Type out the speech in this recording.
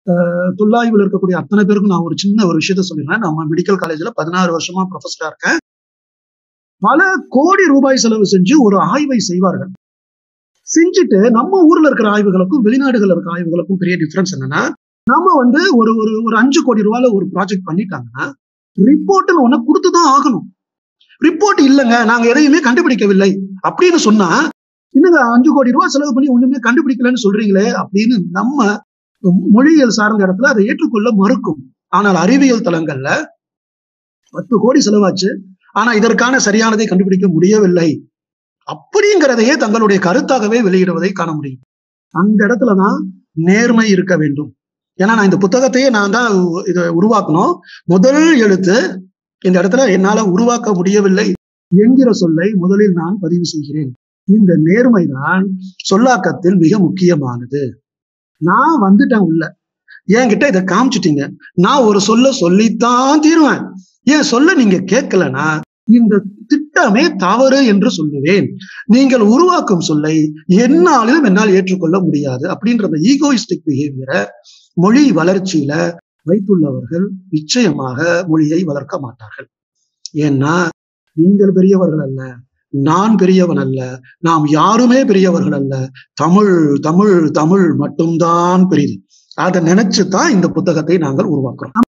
அஹ், தொல்லாய்வில் இருக்கக்கூடிய அத்தனை பேருக்கும் நான் ஒரு சின்ன ஒரு விஷயத்த சொல்லிடுறேன் நம்ம மெடிக்கல் காலேஜ்ல பதினாறு வருஷமா ப்ரொஃபஸரா இருக்கேன் பல கோடி ரூபாய் செலவு செஞ்சு ஒரு ஆய்வை செய்வார்கள் செஞ்சுட்டு நம்ம ஊர்ல இருக்கிற ஆய்வுகளுக்கும் வெளிநாடுகள்ல இருக்கிற ஆய்வுகளுக்கும் பெரிய டிஃபரன்ஸ் என்னன்னா நம்ம வந்து ஒரு ஒரு ஒரு அஞ்சு கோடி ரூபாயில ஒரு ப்ராஜெக்ட் பண்ணிட்டாங்கன்னா ரிப்போர்ட்னு ஒண்ணு கொடுத்துதான் ஆகணும் ரிப்போர்ட் இல்லைங்க நாங்க எதையுமே கண்டுபிடிக்கவில்லை அப்படின்னு சொன்னா என்னங்க அஞ்சு கோடி ரூபாய் செலவு பண்ணி ஒண்ணுமே கண்டுபிடிக்கலன்னு சொல்றீங்களே அப்படின்னு நம்ம மொழியியல் சார்ந்த இடத்துல அதை ஏற்றுக்கொள்ள மறுக்கும் ஆனால் அறிவியல் தளங்கள்ல பத்து கோடி செலவாச்சு ஆனா இதற்கான சரியானதை கண்டுபிடிக்க முடியவில்லை அப்படிங்கிறதையே தங்களுடைய கருத்தாகவே வெளியிடுவதை காண முடியும் அந்த இடத்துலதான் நேர்மை இருக்க வேண்டும் ஏன்னா நான் இந்த புத்தகத்தையே நான் தான் உ- இதை உருவாக்கணும் முதல் எழுத்து இந்த இடத்துல என்னால உருவாக்க முடியவில்லை என்கிற சொல்லை முதலில் நான் பதிவு செய்கிறேன் இந்த நேர்மைதான் சொல்லாக்கத்தில் மிக முக்கியமானது நான் வந்துட்டேன் உள்ள என்கிட்ட இதை காமிச்சிட்டீங்க நான் ஒரு சொல்ல சொல்லித்தான் தீருவேன் ஏன் சொல்ல நீங்க கேட்கலனா இந்த திட்டமே தவறு என்று சொல்லுவேன் நீங்கள் உருவாக்கும் சொல்லை என்னாலும் என்னால் ஏற்றுக்கொள்ள முடியாது அப்படின்ற அந்த ஈகோயிஸ்டிக் பிஹேவியரை மொழி வளர்ச்சியில வைத்துள்ளவர்கள் நிச்சயமாக மொழியை வளர்க்க மாட்டார்கள் ஏன்னா நீங்கள் பெரியவர்கள் அல்ல நான் பெரியவன் அல்ல நாம் யாருமே பெரியவர்கள் அல்ல தமிழ் தமிழ் தமிழ் மட்டும்தான் பெரியது அதை நினைச்சு தான் இந்த புத்தகத்தை நாங்கள் உருவாக்குறோம்